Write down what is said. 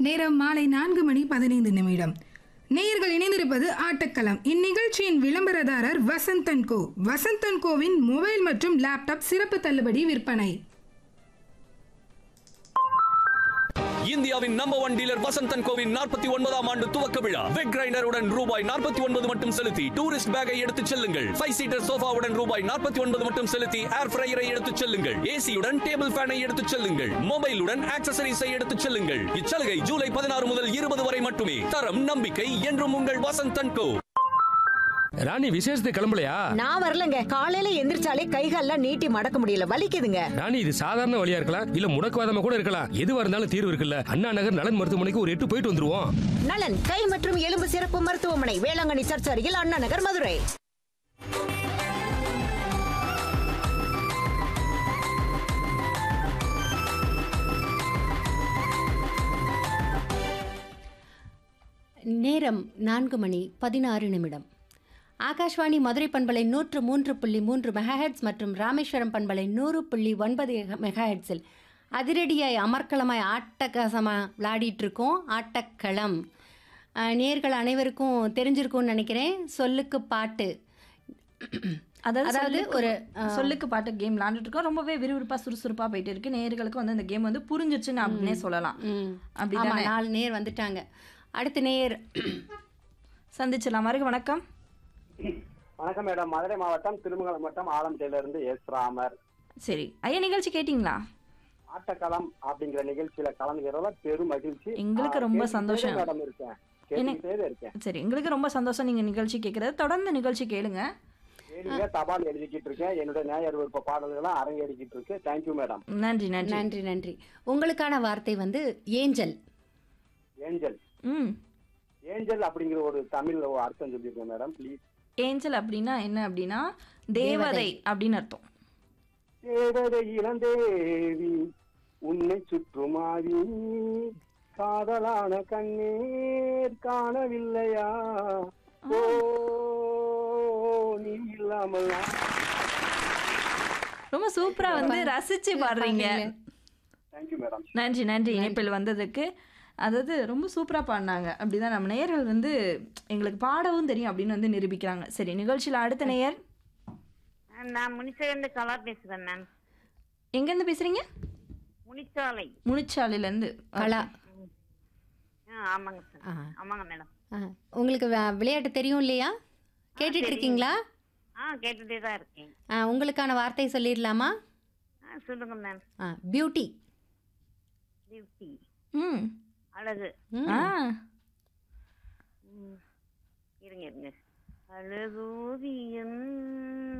நேரம் மாலை நான்கு மணி பதினைந்து நிமிடம் நேயர்கள் இணைந்திருப்பது ஆட்டக்களம் இந்நிகழ்ச்சியின் விளம்பரதாரர் வசந்தன் கோ வசந்தன் கோவின் மொபைல் மற்றும் லேப்டாப் சிறப்பு தள்ளுபடி விற்பனை இந்தியாவின் நம்பர் ஒன் டீலர் வசந்தன் கோவின் நாற்பத்தி ஒன்பதாம் ஆண்டு துவக்க விழா வெக் கிரைண்டருடன் ரூபாய் நாற்பத்தி ஒன்பது மட்டும் செலுத்தி டூரிஸ்ட் பேக்கை எடுத்துச் செல்லுங்கள் ஃபைவ் சீட்டர் சோஃபாவுடன் ரூபாய் நாற்பத்தி ஒன்பது மட்டும் செலுத்தி ஏர் ஃப்ரையரை எடுத்துச் செல்லுங்கள் ஏசியுடன் டேபிள் ஃபேனை எடுத்துச் செல்லுங்கள் மொபைலுடன் ஆக்சசரிஸை எடுத்துச் செல்லுங்கள் இச்சலுகை ஜூலை பதினாறு முதல் இருபது வரை மட்டுமே தரம் நம்பிக்கை என்றும் உங்கள் வசந்தன் கோ ராணி விசேஷத்துக்கு கிளம்பலையா நான் வரலங்க காலையில எந்திரிச்சாலே கைகால்லாம் நீட்டி மடக்க முடியல வலிக்குதுங்க ராணி இது சாதாரண வழியா இருக்கலாம் இல்ல முடக்குவாதமா கூட இருக்கலாம் எதுவா இருந்தாலும் தீர்வு இருக்குல்ல அண்ணா நகர் நலன் மருத்துவமனைக்கு ஒரு எட்டு போயிட்டு வந்துருவோம் நலன் கை மற்றும் எலும்பு சிறப்பு மருத்துவமனை வேளாங்கண்ணி சர்ச் அருகில் அண்ணா நகர் மதுரை நேரம் நான்கு மணி பதினாறு நிமிடம் ஆகாஷ்வாணி மதுரை பண்பலை நூற்று மூன்று புள்ளி மூன்று மெகாஹெட்ஸ் மற்றும் ராமேஸ்வரம் பண்பலை நூறு புள்ளி ஒன்பது மெகாஹெட்ஸில் அதிரடியாய் அமர்க்களமாய் ஆட்டகாசமாக விளையாடிட்டு இருக்கோம் ஆட்டக்களம் அஹ், நேர்கள் அனைவருக்கும் தெரிஞ்சிருக்கும்னு நினைக்கிறேன் சொல்லுக்கு பாட்டு அதாவது அதாவது சொல்லுக்கு- ஒரு, சொல்லுக்கு பாட்டு கேம் விளையாண்டுட்டு இருக்கோம் ரொம்பவே விறுவிறுப்பா சுறுசுறுப்பா போயிட்டு இருக்கு நேயர்களுக்கு வந்து இந்த கேம் வந்து புரிஞ்சிச்சுன்னு அப்படின்னே சொல்லலாம் ம், அப்படிதானே? ஆமா, நாலு நேர் வந்துட்டாங்க அடுத்த நேர் சந்திச்சிடலாம் வருக வணக்கம் வணக்கம் மேடம் மதுரை மாவட்டம் திருமங்கலம் வட்டம் ஆலம்பட்டியில இருந்து எஸ் ராமர் சரி ஐயா நிகழ்ச்சி கேட்டிங்களா ஆட்டக்களம் அப்படிங்கிற நிகழ்ச்சியில கலந்துக்கிறதுல பெரும் மகிழ்ச்சி எங்களுக்கு ஆ, ரொம்ப கேட்டுக்கிட்டே சந்தோஷம். மேடம் இருக்கேன் கேட்டுக்கிட்டே தான் இருக்கேன் சரி எங்களுக்கு ரொம்ப சந்தோஷம் நீங்க நிகழ்ச்சி கேட்கறது தொடர்ந்து நிகழ்ச்சி கேளுங்க கேளுங்க தபால் எழுதிக்கிட்டு இருக்கேன் என்னுடைய நேயர் விருப்ப பாடல்களும் அரங்கேறிக்கிட்டு இருக்கு தேங்க்யூ மேடம் நன்றி நன்றி நன்றி நன்றி உங்களுக்கான வார்த்தை வந்து ஏஞ்சல் ஏஞ்சல் ம் ஏஞ்சல் அப்படிங்கிற ஒரு தமிழ் ஒரு அர்த்தம் சொல்லியிருக்கேன் மேடம் ப்ளீஸ் ஏஞ்சல் அப்படின்னா என்ன அப்படின்னா தேவதை அப்படின்னு அர்த்தம் தேவதை இளந்தேவி உன்னை சுற்றுமாவி காதலான கண்ணீர் காணவில்லையா ஓ நீ இல்லாமல் நான் ரொம்ப சூப்பரா வந்து ரசிச்சு பாடுறீங்க தேங்க்யூ மேடம் நன்றி நன்றி இணைப்பில் வந்ததுக்கு அதாவது ரொம்ப சூப்பராக பாடினாங்க அப்படிதான் நம்ம நேயர்கள் வந்து எங்களுக்கு பாடவும் தெரியும் அப்படின்னு வந்து நிரூபிக்கிறாங்க சரி நிகழ்ச்சியில் அடுத்த நேயர் நான் முனிச்சிலிருந்து கலா பேசுறேன் மேம் எங்கேருந்து பேசுறீங்க முனிச்சாலை முனிச்சாலையிலேருந்து கலா ஆ ஆமாங்க சார் ஆ. ஆமாங்க மேடம் ஆ, உங்களுக்கு வி- விளையாட்டு தெரியும் இல்லையா கேட்டுட்டு இருக்கீங்களா ஆ கேட்டுட்டே தான் இருக்கேன் ஆ, உங்களுக்கான வார்த்தை சொல்லிடலாமா ஆ சொல்லுங்க மேம் ஆ, பியூட்டி பியூட்டி ம் அழகு ம். ஆ ம். இருங்க இருங்க அழகோவியம்